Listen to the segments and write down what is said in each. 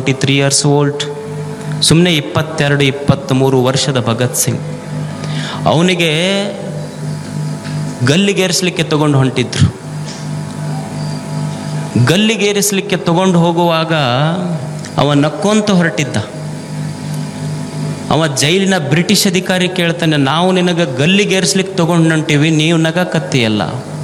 twenty three years old ಸುಮ್ಮನೆ ಇಪ್ಪತ್ತೆರಡು ಇಪ್ಪತ್ತ್ಮೂರು ವರ್ಷದ ಭಗತ್ ಸಿಂಗ್ ಅವನಿಗೆ ಗಲ್ಲಿಗೇರಿಸಲಿಕ್ಕೆ ತಗೊಂಡು ಹೊಂಟಿದ್ರು ಗಲ್ಲಿಗೇರಿಸಲಿಕ್ಕೆ ತಗೊಂಡು ಹೋಗುವಾಗ ಅವ ನಕ್ಕೊಂತ ಹೊರಟಿದ್ದ ಅವ ಜೈಲಿನ ಬ್ರಿಟಿಷ್ ಅಧಿಕಾರಿ ಕೇಳ್ತಾನೆ ನಾವು ನಿನಗೆ ಗಲ್ಲಿಗೇರಿಸ್ಲಿಕ್ಕೆ ತಗೊಂಡು ಹೊಂಟೀವಿ ನೀವು ನಗಕತ್ತೀಯಲ್ಲ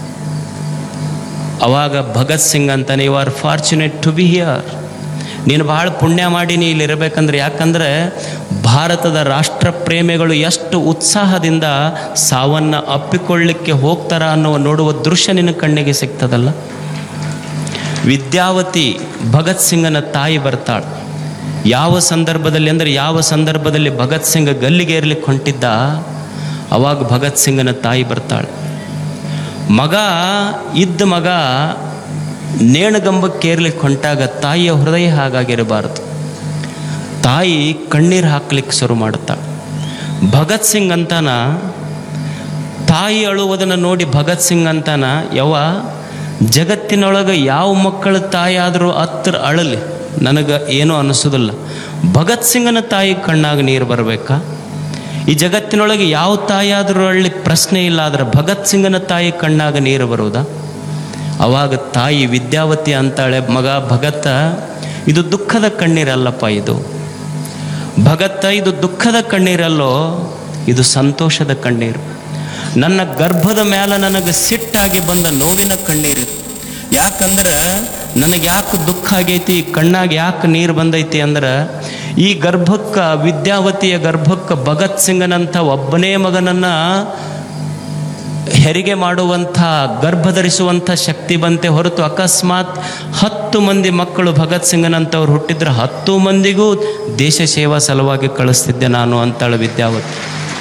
ಅವಾಗ ಭಗತ್ ಸಿಂಗ್ ಅಂತಾನೆ you are fortunate to be here ನೀನು ಭಾಳ ಪುಣ್ಯ ಮಾಡಿ ನೀ ಇಲ್ಲಿ ಇರಬೇಕಂದ್ರೆ ಯಾಕಂದರೆ ಭಾರತದ ರಾಷ್ಟ್ರ ಪ್ರೇಮಿಗಳು ಎಷ್ಟು ಉತ್ಸಾಹದಿಂದ ಸಾವನ್ನು ಅಪ್ಪಿಕೊಳ್ಳಿಕ್ಕೆ ಹೋಗ್ತಾರ ಅನ್ನುವ ನೋಡುವ ದೃಶ್ಯ ನಿನ್ನ ಕಣ್ಣಿಗೆ ಸಿಗ್ತದಲ್ಲ ವಿದ್ಯಾವತಿ ಭಗತ್ ಸಿಂಗನ ತಾಯಿ ಬರ್ತಾಳೆ ಯಾವ ಸಂದರ್ಭದಲ್ಲಿ ಅಂದರೆ ಯಾವ ಸಂದರ್ಭದಲ್ಲಿ ಭಗತ್ ಸಿಂಗ್ ಗಲ್ಲಿಗೆ ಏರ್ಲಿಕ್ಕೆ ಹೊಂಟಿದ್ದ ಅವಾಗ ಭಗತ್ ಸಿಂಗನ ತಾಯಿ ಬರ್ತಾಳೆ ಮಗ ಇದ್ದ ಮಗ ನೇಣಗಂಬಕ್ಕೆ ಏರ್ಲಿಕ್ಕೆ ಹೊಂಟಾಗ ತಾಯಿಯ ಹೃದಯ ಹಾಗಾಗಿರಬಾರದು ತಾಯಿ ಕಣ್ಣೀರು ಹಾಕ್ಲಿಕ್ಕೆ ಶುರು ಮಾಡುತ್ತಾಳೆ ಭಗತ್ ಸಿಂಗ್ ಅಂತಾನ ತಾಯಿ ಅಳುವುದನ್ನು ನೋಡಿ ಭಗತ್ ಸಿಂಗ್ ಅಂತಾನ ಯವ ಜಗತ್ತಿನೊಳಗೆ ಯಾವ ಮಕ್ಕಳ ತಾಯಿ ಆದರೂ ಹತ್ರ ಅಳಲಿ ನನಗೆ ಏನೂ ಅನಿಸೋದಿಲ್ಲ ಭಗತ್ ಸಿಂಗನ ತಾಯಿ ಕಣ್ಣಾಗ ನೀರು ಬರಬೇಕಾ ಈ ಜಗತ್ತಿನೊಳಗೆ ಯಾವ ತಾಯಿ ಆದರೂ ಅಳ್ಳಿ ಪ್ರಶ್ನೆ ಇಲ್ಲ ಆದರೆ ಭಗತ್ ಸಿಂಗನ ತಾಯಿ ಕಣ್ಣಾಗ ನೀರು ಬರುವುದಾ ಅವಾಗ ತಾಯಿ ವಿದ್ಯಾವತಿ ಅಂತಾಳೆ ಮಗ ಭಗತ ಇದು ದುಃಖದ ಕಣ್ಣೀರಲ್ಲಪ್ಪ ಇದು ಭಗತ್ತ ಇದು ದುಃಖದ ಕಣ್ಣೀರಲ್ಲೋ ಇದು ಸಂತೋಷದ ಕಣ್ಣೀರು ನನ್ನ ಗರ್ಭದ ಮೇಲೆ ನನಗೆ ಸಿಟ್ಟಾಗಿ ಬಂದ ನೋವಿನ ಕಣ್ಣೀರು ಯಾಕಂದ್ರೆ ನನಗೆ ಯಾಕೆ ದುಃಖ ಆಗೈತಿ ಕಣ್ಣಾಗ ಯಾಕೆ ನೀರು ಬಂದೈತಿ ಅಂದ್ರೆ ಈ ಗರ್ಭಕ್ಕೆ ವಿದ್ಯಾವತಿಯ ಗರ್ಭಕ್ಕೆ ಭಗತ್ ಸಿಂಗನಂಥ ಒಬ್ಬನೇ ಮಗನನ್ನು ಹೆರಿಗೆ ಮಾಡುವಂಥ ಗರ್ಭಧರಿಸುವಂಥ ಶಕ್ತಿ ಬಂತೆ ಹೊರತು ಅಕಸ್ಮಾತ್ ಹತ್ತು ಮಂದಿ ಮಕ್ಕಳು ಭಗತ್ ಸಿಂಗನಂತವ್ರು ಹುಟ್ಟಿದ್ರೆ ಹತ್ತು ಮಂದಿಗೂ ದೇಶ ಸೇವಾ ಸಲುವಾಗಿ ಕಳಿಸ್ತಿದ್ದೆ ನಾನು ಅಂತಾಳು ವಿದ್ಯಾವತಿ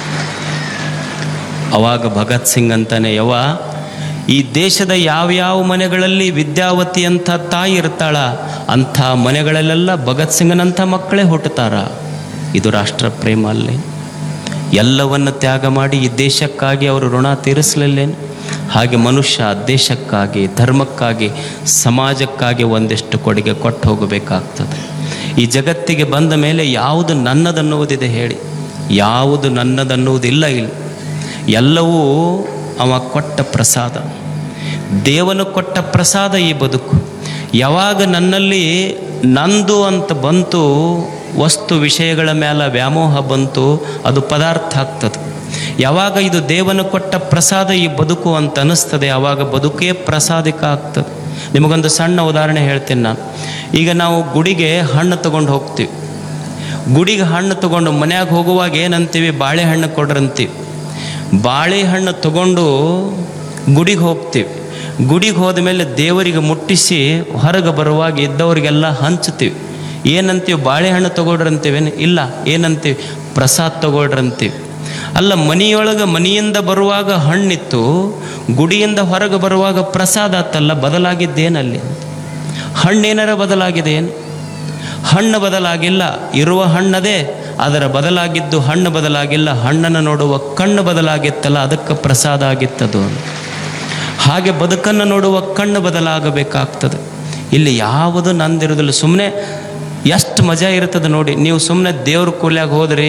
ಅವಾಗ ಭಗತ್ ಸಿಂಗ್ ಅಂತಾನೆ ಯವ ಈ ದೇಶದ ಯಾವ್ಯಾವ ಮನೆಗಳಲ್ಲಿ ವಿದ್ಯಾವತಿ ಅಂತ ತಾಯಿ ಇರ್ತಾಳ ಅಂಥ ಮನೆಗಳಲ್ಲೆಲ್ಲ ಭಗತ್ ಸಿಂಗನಂಥ ಮಕ್ಕಳೇ ಹುಟ್ಟುತ್ತಾರ ಇದು ರಾಷ್ಟ್ರ ಪ್ರೇಮ ಅಲ್ಲಿ ಎಲ್ಲವನ್ನು ತ್ಯಾಗ ಮಾಡಿ ಈ ದೇಶಕ್ಕಾಗಿ ಅವರು ಋಣ ತೀರಿಸಲಿಲ್ಲೇನು ಹಾಗೆ ಮನುಷ್ಯ ದೇಶಕ್ಕಾಗಿ ಧರ್ಮಕ್ಕಾಗಿ ಸಮಾಜಕ್ಕಾಗಿ ಒಂದಿಷ್ಟು ಕೊಡುಗೆ ಕೊಟ್ಟು ಹೋಗಬೇಕಾಗ್ತದೆ ಈ ಜಗತ್ತಿಗೆ ಬಂದ ಮೇಲೆ ಯಾವುದು ನನ್ನದನ್ನುವುದಿದೆ ಹೇಳಿ ಯಾವುದು ನನ್ನದನ್ನುವುದಿಲ್ಲ ಇಲ್ಲಿ ಎಲ್ಲವೂ ಅವ ಕೊಟ್ಟ ಪ್ರಸಾದ ದೇವನು ಕೊಟ್ಟ ಪ್ರಸಾದ ಈ ಬದುಕು ಯಾವಾಗ ನನ್ನಲ್ಲಿ ನಂದು ಅಂತ ಬಂತು ವಸ್ತು ವಿಷಯಗಳ ಮೇಲೆ ವ್ಯಾಮೋಹ ಬಂತು ಅದು ಪದಾರ್ಥ ಆಗ್ತದೆ ಯಾವಾಗ ಇದು ದೇವನು ಕೊಟ್ಟ ಪ್ರಸಾದ ಈ ಬದುಕು ಅಂತ ಅನ್ನಿಸ್ತದೆ ಆವಾಗ ಬದುಕೇ ಪ್ರಸಾದಿಕ ಆಗ್ತದೆ ನಿಮಗೊಂದು ಸಣ್ಣ ಉದಾಹರಣೆ ಹೇಳ್ತೀನಿ ನಾನು ಈಗ ನಾವು ಗುಡಿಗೆ ಹಣ್ಣು ತಗೊಂಡು ಹೋಗ್ತೀವಿ ಗುಡಿಗೆ ಹಣ್ಣು ತಗೊಂಡು ಮನ್ಯಾಗ ಹೋಗುವಾಗ ಏನಂತೀವಿ ಬಾಳೆಹಣ್ಣು ಕೊಡ್ರಂತೀವಿ ಬಾಳೆಹಣ್ಣು ತಗೊಂಡು ಗುಡಿಗೆ ಹೋಗ್ತೀವಿ ಗುಡಿಗೆ ಹೋದ ಮೇಲೆ ದೇವರಿಗೆ ಮುಟ್ಟಿಸಿ ಹೊರಗೆ ಬರುವಾಗ ಇದ್ದವರಿಗೆಲ್ಲ ಹಂಚ್ತೀವಿ ಏನಂತೀವಿ ಬಾಳೆಹಣ್ಣು ತಗೊಳ್ರಂತೀವೇನು ಇಲ್ಲ ಏನಂತೀವಿ ಪ್ರಸಾದ ತಗೊಳ್ರಂತೀವಿ ಅಲ್ಲ ಮನೆಯೊಳಗೆ ಮನೆಯಿಂದ ಬರುವಾಗ ಹಣ್ಣಿತ್ತು ಗುಡಿಯಿಂದ ಹೊರಗೆ ಬರುವಾಗ ಪ್ರಸಾದ ಆತಲ್ಲ ಬದಲಾಗಿದ್ದೇನಲ್ಲಿ ಹಣ್ಣೇನಾರ ಬದಲಾಗಿದೆ ಏನು ಹಣ್ಣು ಬದಲಾಗಿಲ್ಲ ಇರುವ ಹಣ್ಣದೇ ಅದರ ಬದಲಾಗಿದ್ದು ಹಣ್ಣು ಬದಲಾಗಿಲ್ಲ ಹಣ್ಣನ್ನು ನೋಡುವ ಕಣ್ಣು ಬದಲಾಗಿತ್ತಲ್ಲ ಅದಕ್ಕೆ ಪ್ರಸಾದ ಆಗಿತ್ತದು ಹಾಗೆ ಬದುಕನ್ನು ನೋಡುವ ಕಣ್ಣು ಬದಲಾಗಬೇಕಾಗ್ತದೆ ಇಲ್ಲಿ ಯಾವುದು ನಂದಿರೋದಿಲ್ಲ ಸುಮ್ಮನೆ ಎಷ್ಟು ಮಜಾ ಇರ್ತದೆ ನೋಡಿ ನೀವು ಸುಮ್ಮನೆ ದೇವ್ರ ಕೂಲ್ಯಾಗ ಹೋದ್ರಿ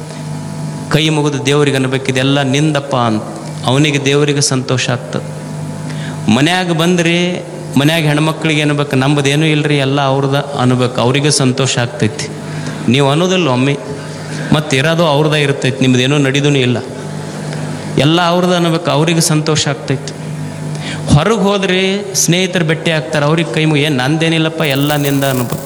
ಕೈ ಮುಗಿದು ದೇವ್ರಿಗೆ ಅನ್ಬೇಕು ಇದೆಲ್ಲ ನಿಂದಪ್ಪ ಅಂತ ಅವನಿಗೆ ದೇವರಿಗೆ ಸಂತೋಷ ಆಗ್ತದೆ ಮನ್ಯಾಗ ಬಂದ್ರಿ ಮನ್ಯಾಗ ಹೆಣ್ಮಕ್ಳಿಗೆ ಅನ್ಬೇಕು ನಮ್ಮದೇನೂ ಇಲ್ರಿ ಎಲ್ಲ ಅವ್ರದ ಅನ್ಬೇಕು ಅವರಿಗೆ ಸಂತೋಷ ಆಗ್ತೈತಿ ನೀವು ಅನ್ನೋದಿಲ್ಲ ಒಮ್ಮೆ ಮತ್ತು ಇರೋದು ಅವ್ರದ ಇರ್ತೈತಿ ನಿಮ್ದೇನೂ ನಡೀದೂ ಇಲ್ಲ ಎಲ್ಲ ಅವ್ರದ್ದು ಅನ್ಬೇಕು ಅವ್ರಿಗೆ ಸಂತೋಷ ಆಗ್ತೈತಿ ಹೊರಗೆ ಹೋದ್ರಿ ಸ್ನೇಹಿತರು ಭೇಟಿ ಆಗ್ತಾರೆ ಅವ್ರಿಗೆ ಕೈ ಮುಗಿ ಏನು ನಂದೇನಿಲ್ಲಪ್ಪ ಎಲ್ಲ ನಿಂದ ಅನ್ಬೇಕು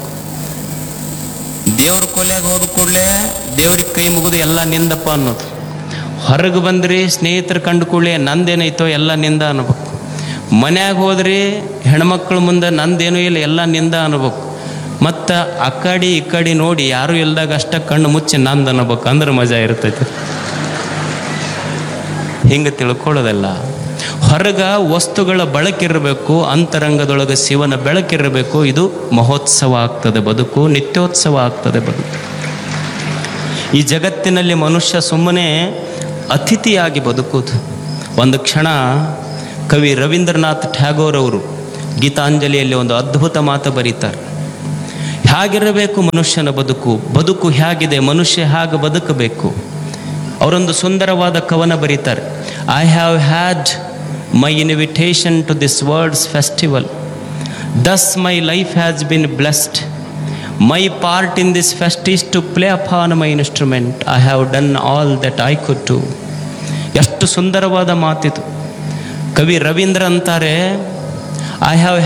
ದೇವ್ರ ಕೊಲೆಯಾಗ ಹೋದ ಕೂಡಲೇ ದೇವ್ರಿಗೆ ಕೈ ಮುಗಿದು ಎಲ್ಲ ನಿಂದಪ್ಪ ಅನ್ನೋದು ಹೊರಗೆ ಬಂದ್ರಿ ಸ್ನೇಹಿತರು ಕಂಡು ಕೂಡಲೇ ನಂದೇನೈತೋ ಎಲ್ಲ ನಿಂದ ಅನ್ಬೇಕು ಮನ್ಯಾಗ ಹೋದ್ರಿ ಹೆಣ್ಮಕ್ಳ ಮುಂದೆ ನಂದೇನೂ ಇಲ್ಲ ಎಲ್ಲ ನಿಂದ ಅನ್ಬೇಕು ಮತ್ತು ಆ ಕಡೆ ಈ ಕಡೆ ನೋಡಿ ಯಾರೂ ಇಲ್ದಾಗ ಅಷ್ಟ ಕಣ್ಣು ಮುಚ್ಚಿ ನಂದು ಅನ್ಬೇಕು ಅಂದ್ರೆ ಮಜಾ ಇರ್ತೈತಿ ಹಿಂಗೆ ತಿಳ್ಕೊಳ್ಳೋದಲ್ಲ ಹೊರಗ ವಸ್ತುಗಳ ಬಳಕಿರಬೇಕು ಅಂತರಂಗದೊಳಗೆ ಶಿವನ ಬೆಳಕಿರಬೇಕು ಇದು ಮಹೋತ್ಸವ ಆಗ್ತದೆ ಬದುಕು ನಿತ್ಯೋತ್ಸವ ಆಗ್ತದೆ ಬದುಕು ಈ ಜಗತ್ತಿನಲ್ಲಿ ಮನುಷ್ಯ ಸುಮ್ಮನೆ ಅತಿಥಿಯಾಗಿ ಬದುಕುವುದು ಒಂದು ಕ್ಷಣ ಕವಿ ರವೀಂದ್ರನಾಥ್ ಟ್ಯಾಗೋರ್ ಅವರು ಗೀತಾಂಜಲಿಯಲ್ಲಿ ಒಂದು ಅದ್ಭುತ ಮಾತು ಬರೀತಾರೆ ಹೇಗಿರಬೇಕು ಮನುಷ್ಯನ ಬದುಕು ಬದುಕು ಹೇಗಿದೆ ಮನುಷ್ಯ ಹೇಗೆ ಬದುಕಬೇಕು ಅವರೊಂದು ಸುಂದರವಾದ ಕವನ ಬರೀತಾರೆ I have had my invitation to this words festival thus my life has been blessed my part in this fest is to play upon my instrument I have done all that I could to ಎಷ್ಟು ಸುಂದರವಾದ ಮಾತಿದು ಕವಿ ರವೀಂದ್ರ ಅಂತಾರೆ I have